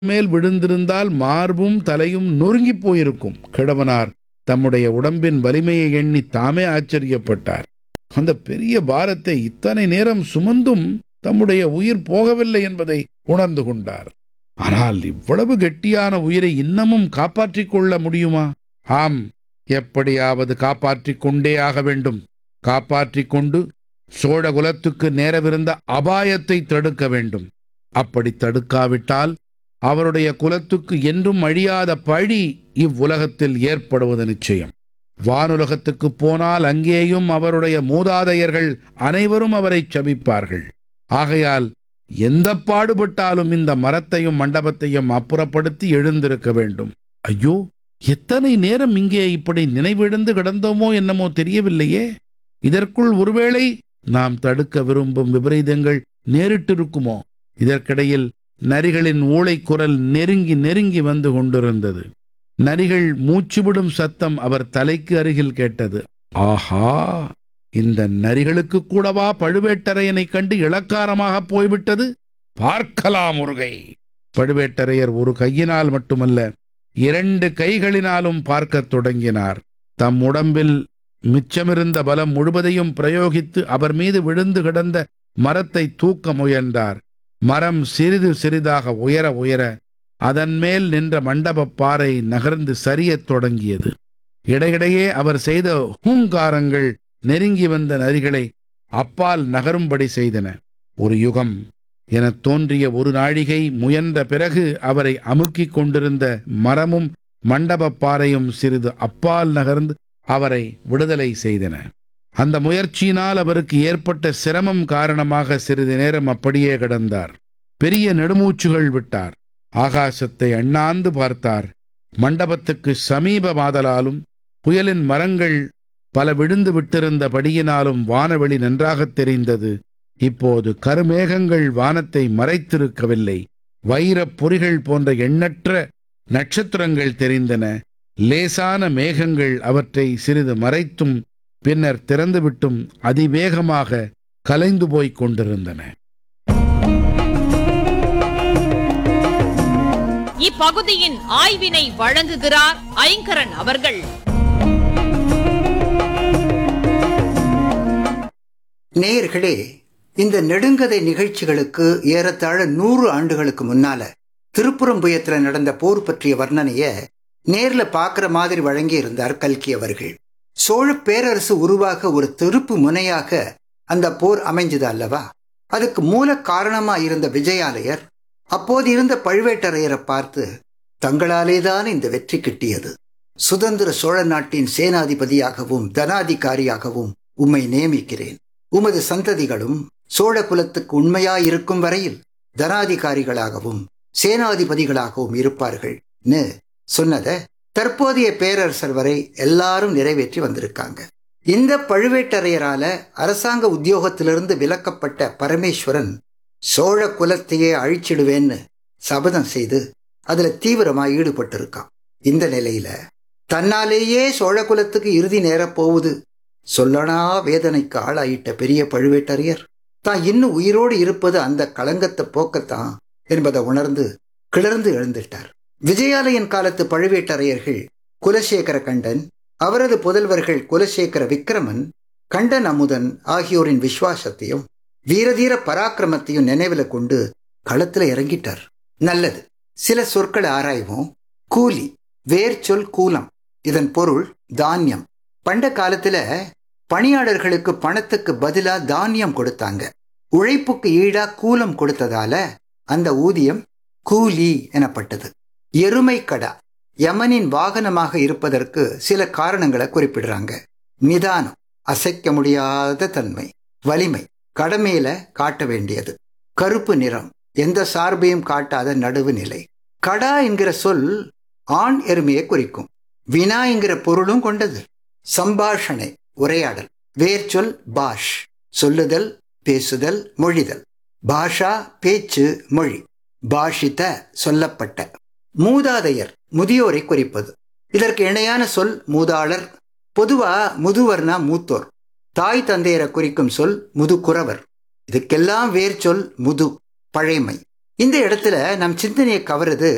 மேல் விழுந்திருந்தால் மார்பும் தலையும் நொறுங்கிப் போயிருக்கும் கிழவனார் தம்முடைய உடம்பின் வலிமையை எண்ணி தாமே ஆச்சரியப்பட்டார் அந்த பெரிய பாரத்தை இத்தனை நேரம் சுமந்தும் தம்முடைய உயிர் போகவில்லை என்பதை உணர்ந்து கொண்டார் ஆனால் இவ்வளவு கெட்டியான உயிரை இன்னமும் காப்பாற்றிக் கொள்ள முடியுமா ஆம் எப்படியாவது காப்பாற்றிக் கொண்டே ஆக வேண்டும் காப்பாற்றிக் கொண்டு சோழ குலத்துக்கு நேரவிருந்த அபாயத்தை தடுக்க வேண்டும் அப்படி தடுக்காவிட்டால் அவருடைய குலத்துக்கு என்றும் அழியாத பழி இவ்வுலகத்தில் ஏற்படுவது நிச்சயம் வானுலகத்துக்கு போனால் அங்கேயும் அவருடைய மூதாதையர்கள் அனைவரும் அவரை சபிப்பார்கள் ஆகையால் எந்த பாடுபட்டாலும் இந்த மரத்தையும் மண்டபத்தையும் அப்புறப்படுத்தி எழுந்திருக்க வேண்டும் ஐயோ எத்தனை நேரம் இங்கே இப்படி நினைவிழந்து கிடந்தோமோ என்னமோ தெரியவில்லையே இதற்குள் ஒருவேளை நாம் தடுக்க விரும்பும் விபரீதங்கள் நேரிட்டிருக்குமோ இதற்கிடையில் நரிகளின் ஊளை குரல் நெருங்கி நெருங்கி வந்து கொண்டிருந்தது நரிகள் மூச்சுவிடும் சத்தம் அவர் தலைக்கு அருகில் கேட்டது ஆஹா இந்த நரிகளுக்கு கூடவா பழுவேட்டரையனை கண்டு இளக்காரமாக போய்விட்டது பார்க்கலாம் முருகை பழுவேட்டரையர் ஒரு கையினால் மட்டுமல்ல இரண்டு கைகளினாலும் பார்க்கத் தொடங்கினார் தம் உடம்பில் மிச்சமிருந்த பலம் முழுவதையும் பிரயோகித்து அவர் மீது விழுந்து கிடந்த மரத்தை தூக்க முயன்றார் மரம் சிறிது சிறிதாக உயர உயர அதன் மேல் நின்ற மண்டபப் பாறை நகர்ந்து சரியத் தொடங்கியது இடையிடையே அவர் செய்த ஹூங்காரங்கள் நெருங்கி வந்த நரிகளை அப்பால் நகரும்படி செய்தன ஒரு யுகம் எனத் தோன்றிய ஒரு நாழிகை முயன்ற பிறகு அவரை அமுக்கிக் கொண்டிருந்த மரமும் மண்டபப் பாறையும் சிறிது அப்பால் நகர்ந்து அவரை விடுதலை செய்தன அந்த முயற்சியினால் அவருக்கு ஏற்பட்ட சிரமம் காரணமாக சிறிது நேரம் அப்படியே கிடந்தார் பெரிய நெடுமூச்சுகள் விட்டார் ஆகாசத்தை அண்ணாந்து பார்த்தார் மண்டபத்துக்கு சமீபமாதலாலும் புயலின் மரங்கள் பல விழுந்து விட்டிருந்தபடியினாலும் வானவெளி நன்றாகத் தெரிந்தது இப்போது கருமேகங்கள் வானத்தை மறைத்திருக்கவில்லை வைரப் பொறிகள் போன்ற எண்ணற்ற நட்சத்திரங்கள் தெரிந்தன லேசான மேகங்கள் அவற்றை சிறிது மறைத்தும் பின்னர் திறந்துவிட்டும் அதிவேகமாக கலைந்து போய்க் கொண்டிருந்தன இப்பகுதியின் ஆய்வினை வழங்குகிறார் ஐங்கரன் அவர்கள் நேயர்களே இந்த நெடுங்கதை நிகழ்ச்சிகளுக்கு ஏறத்தாழ நூறு ஆண்டுகளுக்கு முன்னால திருப்புறம்புயத்துல நடந்த போர் பற்றிய வர்ணனைய நேர்ல பாக்குற மாதிரி வழங்கி இருந்தார் கல்கி அவர்கள் சோழ பேரரசு உருவாக ஒரு திருப்பு முனையாக அந்த போர் அமைஞ்சது அல்லவா அதுக்கு மூல காரணமா இருந்த விஜயாலயர் அப்போது இருந்த பழுவேட்டரையரை பார்த்து தங்களாலேதான் இந்த வெற்றி கிட்டியது சுதந்திர சோழ நாட்டின் சேனாதிபதியாகவும் தனாதிகாரியாகவும் உம்மை நியமிக்கிறேன் உமது சந்ததிகளும் சோழ குலத்துக்கு உண்மையாயிருக்கும் வரையில் தனாதிகாரிகளாகவும் சேனாதிபதிகளாகவும் இருப்பார்கள் சொன்னத தற்போதைய பேரரசர் வரை எல்லாரும் நிறைவேற்றி வந்திருக்காங்க இந்த பழுவேட்டரையரால அரசாங்க உத்தியோகத்திலிருந்து விலக்கப்பட்ட பரமேஸ்வரன் சோழ குலத்தையே அழிச்சிடுவேன்னு சபதம் செய்து அதுல தீவிரமா ஈடுபட்டிருக்கான் இந்த நிலையில தன்னாலேயே சோழ குலத்துக்கு இறுதி நேரப் போகுது சொல்லனா வேதனைக்கு ஆளாயிட்ட பெரிய பழுவேட்டரையர் தான் இன்னும் உயிரோடு இருப்பது அந்த களங்கத்தை போக்கத்தான் என்பதை உணர்ந்து கிளர்ந்து எழுந்துட்டார் விஜயாலயன் காலத்து பழுவேட்டரையர்கள் குலசேகர கண்டன் அவரது புதல்வர்கள் குலசேகர விக்ரமன் கண்டன் அமுதன் ஆகியோரின் விசுவாசத்தையும் வீரதீர பராக்கிரமத்தையும் நினைவுல கொண்டு களத்துல இறங்கிட்டார் நல்லது சில சொற்களை ஆராய்வோம் கூலி வேர் சொல் கூலம் இதன் பொருள் தானியம் பண்ட காலத்துல பணியாளர்களுக்கு பணத்துக்கு பதிலா தானியம் கொடுத்தாங்க உழைப்புக்கு ஈடா கூலம் கொடுத்ததால அந்த ஊதியம் கூலி எனப்பட்டது எருமை கடா யமனின் வாகனமாக இருப்பதற்கு சில காரணங்களை குறிப்பிடுறாங்க நிதானம் அசைக்க முடியாத தன்மை வலிமை கடமையில காட்ட வேண்டியது கருப்பு நிறம் எந்த சார்பையும் காட்டாத நடுவு நிலை கடா என்கிற சொல் ஆண் எருமையை குறிக்கும் வினா என்கிற பொருளும் கொண்டது சம்பாஷணை உரையாடல் வேர்ச்சொல் பாஷ் சொல்லுதல் பேசுதல் மொழிதல் பாஷா பேச்சு மொழி பாஷித சொல்லப்பட்ட மூதாதையர் முதியோரை குறிப்பது இதற்கு இணையான சொல் மூதாளர் பொதுவா முதுவர்னா மூத்தோர் தாய் தந்தையரை குறிக்கும் சொல் முதுகுறவர் இதுக்கெல்லாம் வேர் சொல் முது பழைமை இந்த இடத்துல நம் சிந்தனையை கவருது